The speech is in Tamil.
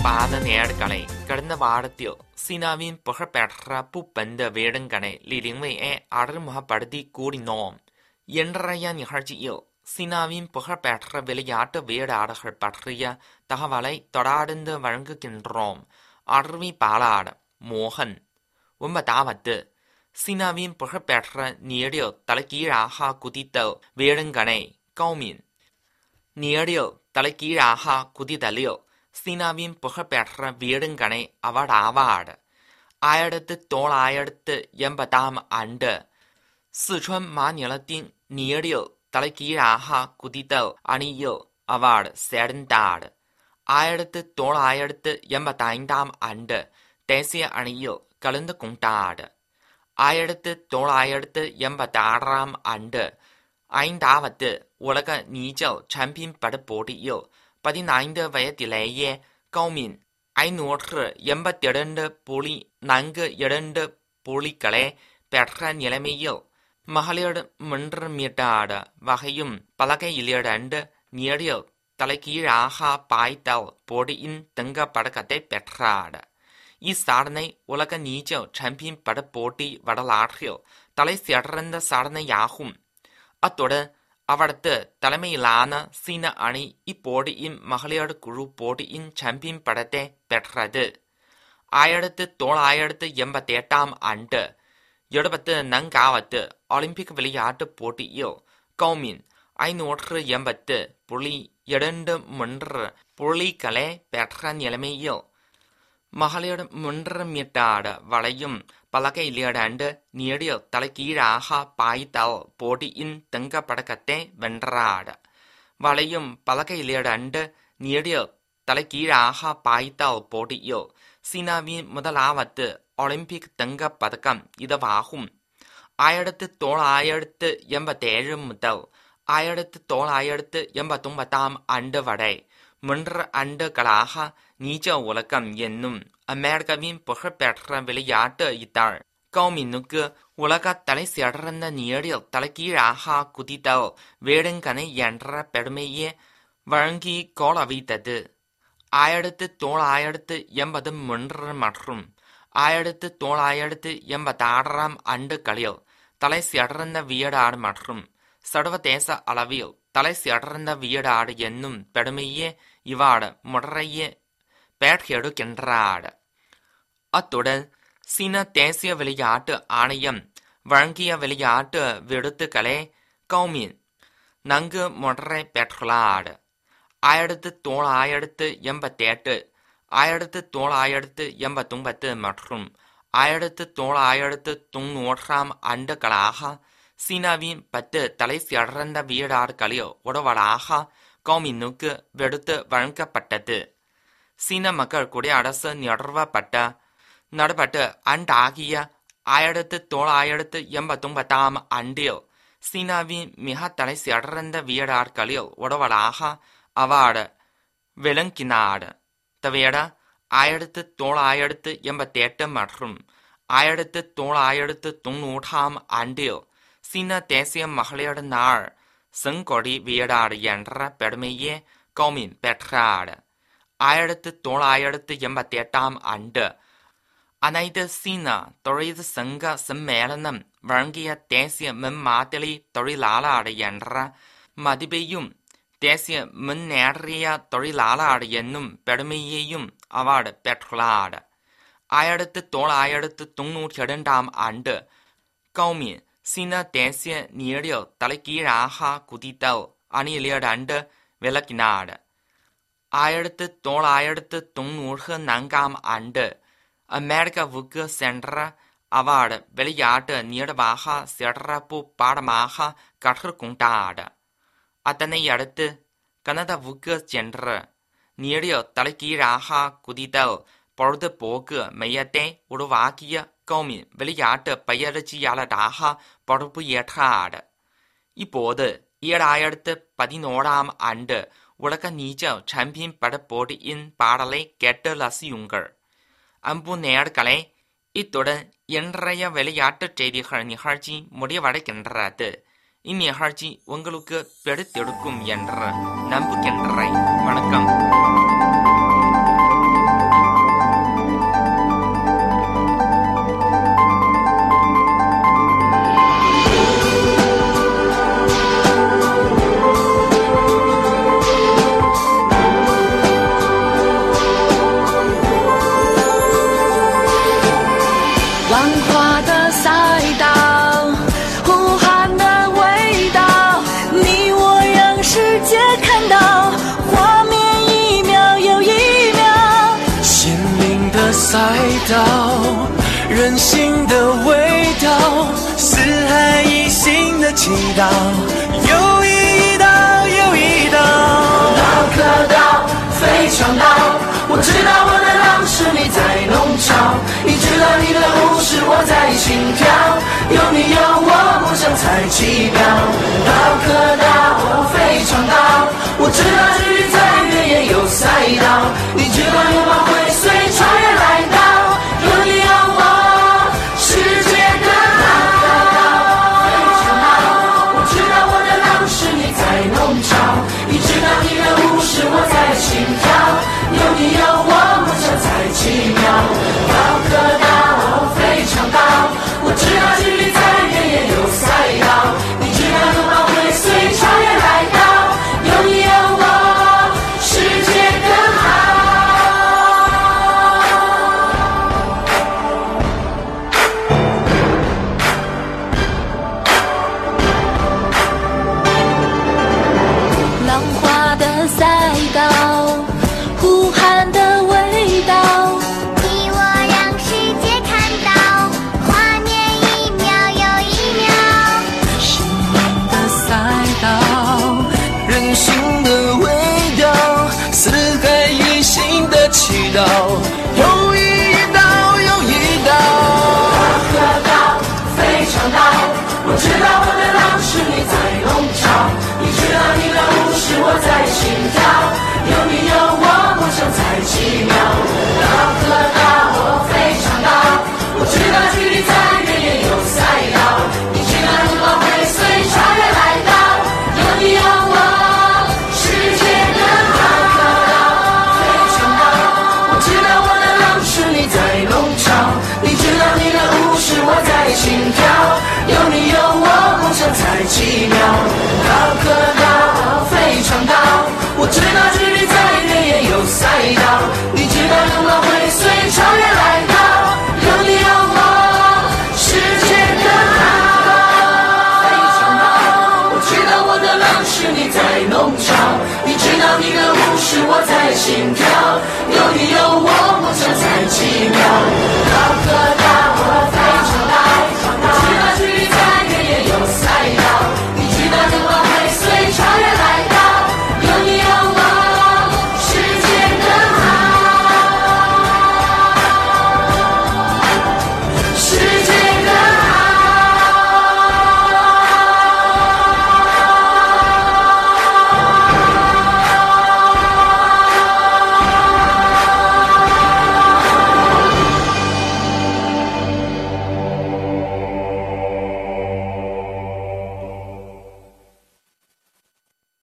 பாத நேர்களை கடந்த வாரத்தில் சீனாவின் புகழ்பெற்ற பூப்பந்து வீடுகளை லிலிங்வையை அறிமுகப்படுத்தி கூறினோம் இன்றைய நிகழ்ச்சியில் சீனாவின் புகழ்பெற்ற விளையாட்டு வீரர்கள் பற்றிய தகவலை தொடர்ந்து வழங்குகின்றோம் அறிவிப்பாளர் மோகன் ஒன்பதாவது சீனாவின் புகழ்பெற்ற நீரில் தலைகீழாக குதித்த வீரங்கனை கௌமின் நீரில் தலைகீழாக குதித்தலில் சீனாவின் புகழ்பெற்ற வீரங்கனை அவர் ஆவார் ஆயிரத்து தொள்ளாயிரத்து எண்பதாம் ஆண்டு சிச்சுவன் மாநிலத்தின் நீரில் தலைகீழாக குதித்த அணியில் அவர் சேர்ந்தார் ஆயிரத்து தொள்ளாயிரத்து எண்பத்தைந்தாம் ஆண்டு தேசிய அணியில் கலந்து கொண்டார் ஆயிரத்து தொள்ளாயிரத்து எண்பத்தாறாம் ஆண்டு ஐந்தாவது உலக நீச்சல் சாம்பியன் பட போட்டியில் பதினைந்து வயதிலேயே கௌமின் ஐநூற்று எண்பத்தி இரண்டு புள்ளி நான்கு இரண்டு புள்ளிகளை பெற்ற நிலைமையில் மகளிர் மூன்று மீட்டர் வகையும் பலகையிலிருந்து நீரில் தலைகீழாக பாய்தல் போட்டியின் தங்க பதக்கத்தை பெற்றார் இச்சாதனை உலக நீச்சல் சாம்பியன் பட போட்டி வரலாற்றில் தலை சிறந்த சாதனையாகும் அத்துடன் அவரது தலைமையிலான சீன அணி இப்போட்டியின் மகளிர் குழு போட்டியின் சாம்பியன் படத்தை பெற்றது ஆயிரத்து தொள்ளாயிரத்து எண்பத்தி எட்டாம் ஆண்டு எழுபத்து நான்காவது ஒலிம்பிக் விளையாட்டுப் போட்டியில் கௌமின் ஐநூற்று எண்பத்து புள்ளி இரண்டு மூன்று புள்ளிகளை பெற்ற நிலைமையில் மகளிர் மூன்று மீட்டர் வளையும் பலகையிலிருந்து நீரில் தலைகீழாக பாய்தல் போட்டியின் தங்க பதக்கத்தை வென்றார் வளையும் பலகையிலிருந்து நீரில் தலைகீழாக பாய்தல் போட்டியில் சீனாவின் முதலாவது ஒலிம்பிக் தங்க பதக்கம் இதுவாகும் ஆயிரத்து தொள்ளாயிரத்து எண்பத்தேழு முதல் ஆயிரத்து தொள்ளாயிரத்து எண்பத்தொன்பதாம் ஆண்டு வரை மூன்று ஆண்டுகளாக நீச்ச உலகம் என்னும் அமெரிக்காவின் புகழ்பெற்ற விளையாட்டு இதழ் கௌமினுக்கு உலக தலை சிறந்த நீரில் தலைகீழாக குதித்தல் வேடுங்கனை என்ற பெருமையை வழங்கி கோலவைத்தது ஆயிரத்து தொள்ளாயிரத்து எண்பது மூன்று மற்றும் ஆயிரத்து தொள்ளாயிரத்து எண்பத்தாறாம் ஆண்டுகளில் தலை சிறந்த வீராடு மற்றும் சர்வதேச அளவில் தலை சிறந்த வீராடு என்னும் பெருமையே இவ்வாறு முறையே பெற்றெடுக்கின்றார் அத்துடன் சீன தேசிய விளையாட்டு ஆணையம் வழங்கிய விளையாட்டு விருதுகளை கௌமின் நன்கு முறை பெற்றுள்ளார் ஆயிரத்து தொள்ளாயிரத்து எண்பத்தி எட்டு ஆயிரத்து தொள்ளாயிரத்து எண்பத்தொன்பது மற்றும் ஆயிரத்து தொள்ளாயிரத்து தொன்னூறாம் ஆண்டுகளாக சீனாவின் பத்து தலை சிறந்த வீரர்களில் ஒருவராக கௌமினுக்கு விருது வழங்கப்பட்டது சீன மக்கள் குடியரசு நிறுவப்பட்ட நடைபெற்ற ஆண்டாகிய ஆயிரத்து தொள்ளாயிரத்து எண்பத்தொன்பதாம் ஆண்டில் சீனாவின் மிக தலை சிறந்த வீரர்களில் ஒருவராக அவர் விளங்கினார் தவிர ஆயிரத்து தொள்ளாயிரத்து எண்பத்தி எட்டு மற்றும் ஆயிரத்து தொள்ளாயிரத்து தொன்னூறாம் ஆண்டில் சீன தேசிய மகளிர் நாள் செங்கொடி வீரர் என்ற பெருமையை கௌமின் பெற்றார் ஆயிரத்து தொள்ளாயிரத்து எண்பத்தி எட்டாம் ஆண்டு அனைத்து சீன தொழில் சங்க சம்மேளனம் வழங்கிய தேசிய மின்மாதிரி தொழிலாளர் என்ற மதிப்பையும் தேசிய முன்னேறிய தொழிலாளர் என்னும் பெருமையையும் அவர் பெற்றுள்ளார் ஆயிரத்து தொள்ளாயிரத்து தொன்னூற்றி இரண்டாம் ஆண்டு கௌமின் சீன தேசிய நீரில் தலைகீழாக குதித்தல் அணியிலிருந்து விலகினார் ஆயிரத்து தொள்ளாயிரத்து தொன்னூறு நான்காம் ஆண்டு அமெரிக்காவுக்கு சென்ற அவர் விளையாட்டு நிர்வாக சிறப்பு பாடமாக கற்றுக்கொண்டார் அதனை அடுத்து கனடாவுக்கு சென்று நீரில் தலைகீழாக குதித்தல் பொழுதுபோக்கு மையத்தை உருவாக்கிய கௌமின் விளையாட்டு பயிற்சியாளராக பொறுப்பு ஏற்றார் இப்போது ஈராயிரத்து பதினோராம் ஆண்டு உலக நீச்சல் சாம்பியன் பட போட்டியின் பாடலை கேட்டு ரசியுங்கள் அன்பு நேயர்களே இத்துடன் இன்றைய விளையாட்டுச் செய்திகள் நிகழ்ச்சி முடிவடைகின்றது இந்நிகழ்ச்சி உங்களுக்கு பிடித்திருக்கும் என்று நம்புகின்றேன் வணக்கம் 赛道，人性的味道，四海一心的祈祷，又一道又一道。 道可道，非常道。我知道我的浪是你在弄潮，你知道你的舞是我在心跳，有你有我，梦想才奇妙。道可道，非常道。我知道距离再远也有赛道，你知道拥抱会随穿越来到，有你有我，世界更好。非常好，我知道我的浪是你在弄潮，你知道你的舞是我在心跳，有你有我，梦想才奇妙。道可道，非常道，我知道距离再远也有赛道，你知道拥抱会随穿越来到，有你有我，世界更好。 浪花的赛道，呼喊的味道， 你我让世界看到，画面一秒又一秒。 生命的赛道，人性的味道，四海一心的祈祷，又一道又一道。 可道，非常道。我知道我的浪是你在弄潮，你知道你的舞是我在心跳，有你有我，梦想才奇妙。道可道，非常道。我知道距离再远也有赛道，你知道拥抱会随穿越来到，有你有我，世界更好。非常道，我知道我的浪是你在弄潮，你知道你的舞是我在心跳，有你有我，梦想才奇妙。道可道，非常道，我知道距离再远也有赛道，你知道拥抱会随穿越来到，有你有我，世界更好。非常道，我知道我的浪是你在弄潮，你知道你的舞是我在心跳，有你有我，